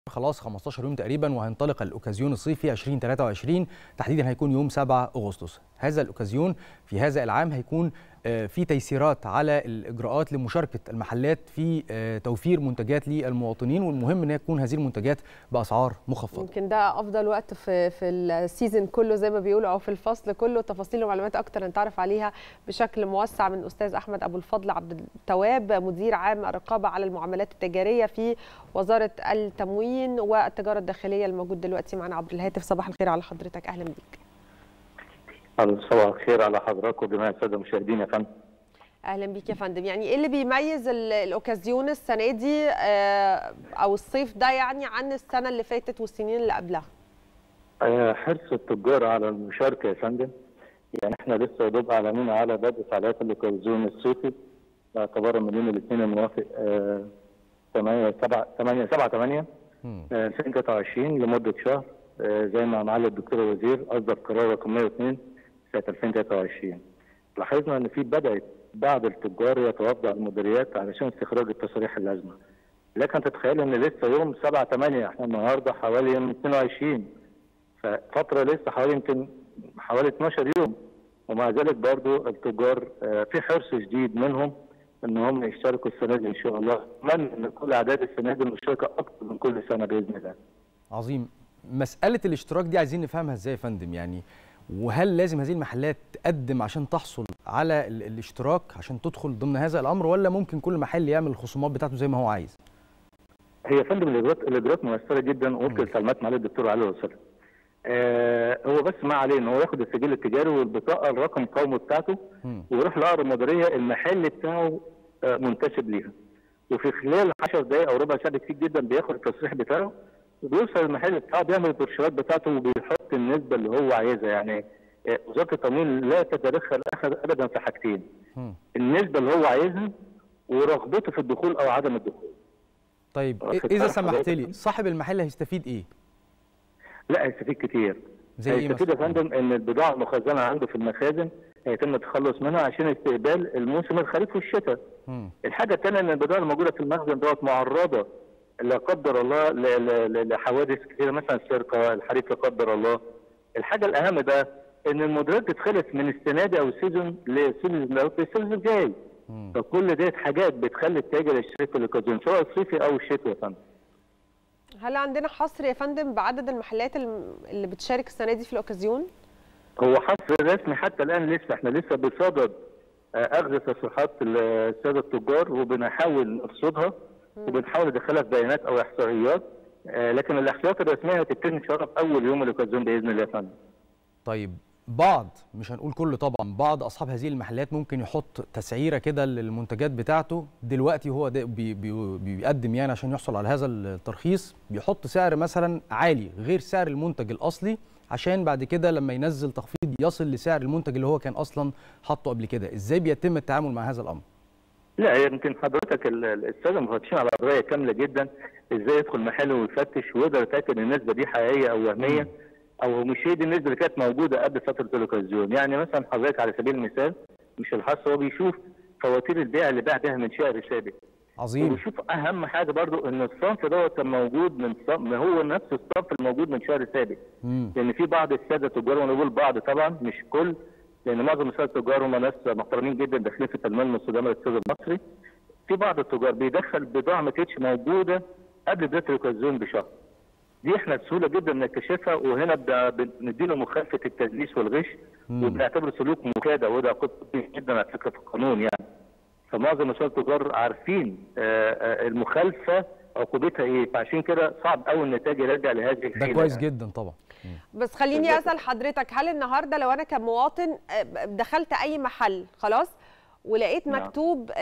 خلاص 15 يوم تقريبا وهينطلق الاوكازيون الصيفي 2023 تحديدا هيكون يوم 7 اغسطس هذا الاوكازيون في هذا العام هيكون في تيسيرات على الاجراءات لمشاركه المحلات في توفير منتجات للمواطنين والمهم ان تكون هذه المنتجات باسعار مخفضه يمكن ده افضل وقت في في السيزون كله زي ما بيقولوا او في الفصل كله تفاصيل ومعلومات اكتر نتعرف عليها بشكل موسع من استاذ احمد ابو الفضل عبد التواب مدير عام الرقابه على المعاملات التجاريه في وزاره التموين والتجاره الداخليه الموجود دلوقتي معنا عبر الهاتف صباح الخير على حضرتك اهلا بيك صباح الخير على حضرتك وجميع الساده المشاهدين يا فندم اهلا بيك يا فندم يعني ايه اللي بيميز الاوكازيون السنه دي او الصيف ده يعني عن السنه اللي فاتت والسنين اللي قبلها حرص التجار على المشاركه يا فندم يعني احنا لسه يا دوب اعلنين على بدء فعاليات الاوكازيون الصيفي باعتبار من يوم الاثنين الموافق 8 7 8 7 8 2023 لمده شهر زي ما معالي الدكتور الوزير اصدر قرار رقم 102 سنه 2023 لاحظنا ان في بدات بعض التجار يتوافدوا على المديريات علشان استخراج التصاريح اللازمه لكن تتخيل ان لسه يوم 7 8 احنا النهارده حوالي يوم 22 ففتره لسه حوالي يمكن حوالي 12 يوم ومع ذلك برضو التجار في حرص شديد منهم ان هم يشتركوا السنه دي ان شاء الله اتمنى ان كل اعداد السنه دي المشاركه اكثر من كل سنه باذن الله عظيم مساله الاشتراك دي عايزين نفهمها ازاي يا فندم يعني وهل لازم هذه المحلات تقدم عشان تحصل على الاشتراك عشان تدخل ضمن هذا الامر ولا ممكن كل محل يعمل الخصومات بتاعته زي ما هو عايز؟ هي يا فندم الاجراءات الاجراءات مؤثره جدا وفق التعليمات معالي الدكتور علي وسلم. آه هو بس ما عليه ان هو ياخد السجل التجاري والبطاقه الرقم القومي بتاعته ويروح لاقرب مديريه المحل بتاعه آه منتسب ليها. وفي خلال 10 دقائق او ربع ساعه كتير جدا بياخد التصريح بتاعه وبيوصل المحل بتاعه بيعمل البروشورات بتاعته وبيحط النسبه اللي هو عايزها يعني وزاره التموين لا تتدخل ابدا في حاجتين النسبه اللي هو عايزها ورغبته في الدخول او عدم الدخول طيب اذا سمحت لي صاحب المحل هيستفيد ايه لا هيستفيد كتير زي هيستفيد يا فندم ان البضاعه المخزنه عنده في المخازن هيتم التخلص منها عشان استقبال الموسم الخريف والشتاء الحاجه الثانيه ان البضاعه الموجوده في المخزن دوت معرضه لا قدر الله لحوادث كثيره مثلا السرقه الحريق لا قدر الله الحاجه الاهم بقى ان المديريات تتخلص من السنه دي او السيزون للسيزون الجاي فكل ديت حاجات بتخلي التاجر يشتري في الاوكازيون سواء الصيفي او الشتوي يا فندم هل عندنا حصر يا فندم بعدد المحلات اللي بتشارك السنه دي في الاوكازيون؟ هو حصر رسمي حتى الان لسه احنا لسه بصدد اخذ تصريحات الساده التجار وبنحاول نرصدها وبنحاول ندخلها في بيانات او احصائيات آه لكن الاحصائيات الرسميه هتبتدي ان شاء الله في اول يوم الاوكازيون باذن الله يا فندم. طيب بعض مش هنقول كل طبعا بعض اصحاب هذه المحلات ممكن يحط تسعيره كده للمنتجات بتاعته دلوقتي هو ده بي بي بيقدم يعني عشان يحصل على هذا الترخيص بيحط سعر مثلا عالي غير سعر المنتج الاصلي عشان بعد كده لما ينزل تخفيض يصل لسعر المنتج اللي هو كان اصلا حاطه قبل كده ازاي بيتم التعامل مع هذا الامر لا يمكن حضرتك الساده مفتشين على قضايا كامله جدا ازاي يدخل محل ويفتش ويقدر يتاكد ان النسبه دي حقيقيه او وهميه او مش هي دي النسبه اللي كانت موجوده قبل فتره الاوكازيون يعني مثلا حضرتك على سبيل المثال مش الحصر هو بيشوف فواتير البيع اللي باع بها من شهر سابق عظيم وبيشوف اهم حاجه برضو ان الصنف دوت كان موجود من صنف هو نفس الصنف الموجود من شهر سابق لان في بعض الساده التجار وانا بقول بعض طبعا مش كل لان معظم الساده التجار هم ناس محترمين جدا داخلين في التنميه المستدامه للاقتصاد المصري في بعض التجار بيدخل بضاعه ما كانتش موجوده قبل بدايه الاوكازيون بشهر دي احنا بسهوله جدا نكتشفها وهنا بنديله مخالفه التدليس والغش وبنعتبره سلوك مكاده وده قطبي جدا على فكره في القانون يعني فمعظم مسؤول التجار عارفين المخالفه عقوبتها ايه فعشان كده صعب قوي النتاج يرجع لهذه الحيله ده كويس يعني. جدا طبعا بس خليني اسال حضرتك هل النهارده لو انا كمواطن دخلت اي محل خلاص ولقيت مكتوب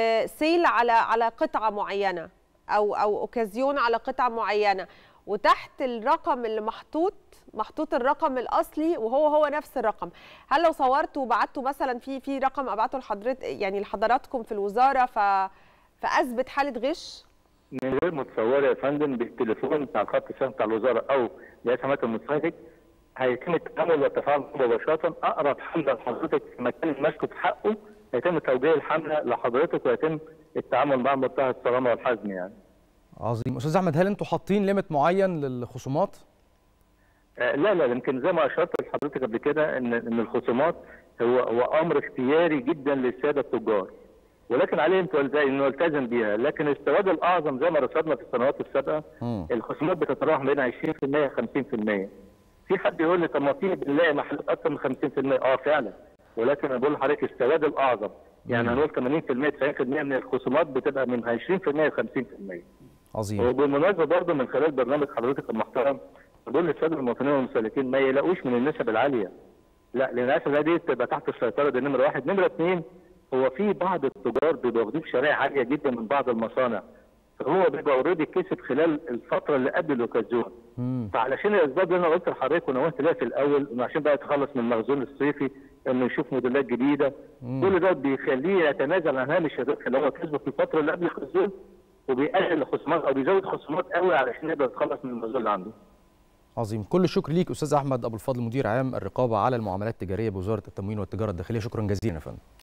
سيل على على قطعه معينه او او اوكازيون على قطعه معينه وتحت الرقم اللي محطوط محطوط الرقم الاصلي وهو هو نفس الرقم هل لو صورته وبعته مثلا في في رقم ابعته لحضرتك يعني لحضراتكم في الوزاره ف فاثبت حاله غش من غير متصوره يا فندم بالتليفون بتاع الخط السام بتاع الوزاره او لاسمات المستهلك هيتم التعامل والتفاعل مباشره اقرب حمله لحضرتك في مكان المسكوت حقه هيتم توجيه الحمله لحضرتك ويتم التعامل مع منتهى الصرامه والحزم يعني. عظيم استاذ احمد هل انتوا حاطين ليميت معين للخصومات آه، لا لا يمكن زي ما اشرت لحضرتك قبل كده ان ان الخصومات هو هو امر اختياري جدا للساده التجار ولكن عليهم تلت- انه يلتزم بيها لكن السواد الاعظم زي ما رصدنا في السنوات السابقه مم. الخصومات بتتراوح بين 20% 50% في حد يقول لي طب ما في بنلاقي محلات اكثر من 50% اه فعلا ولكن انا بقول لحضرتك السواد الاعظم يعني هنقول 80% 90% من الخصومات بتبقى من 20% ل 50% عظيم وبالمناسبه برضه من خلال برنامج حضرتك المحترم بقول للساده المواطنين والمستهلكين ما يلاقوش من النسب العاليه لا لان النسب دي تبقى تحت السيطره دي نمره واحد نمره اثنين هو في بعض التجار بيبقوا واخدين شرائح عاليه جدا من بعض المصانع فهو بيبقى اوريدي كسب خلال الفتره اللي قبل الاوكازيون مم. فعلشان الاسباب اللي انا قلت لحضرتك ونوهت لها في الاول انه عشان بقى يتخلص من المخزون الصيفي انه يشوف موديلات جديده كل ده بيخليه يتنازل عن هامش الربح اللي هو كسبه في الفتره اللي قبل الخزون وبيقلل الخصومات او بيزود خصومات قوي علشان يقدر يتخلص من المخزون اللي عنده. عظيم كل الشكر ليك استاذ احمد ابو الفضل مدير عام الرقابه على المعاملات التجاريه بوزاره التموين والتجاره الداخليه شكرا جزيلا يا فندم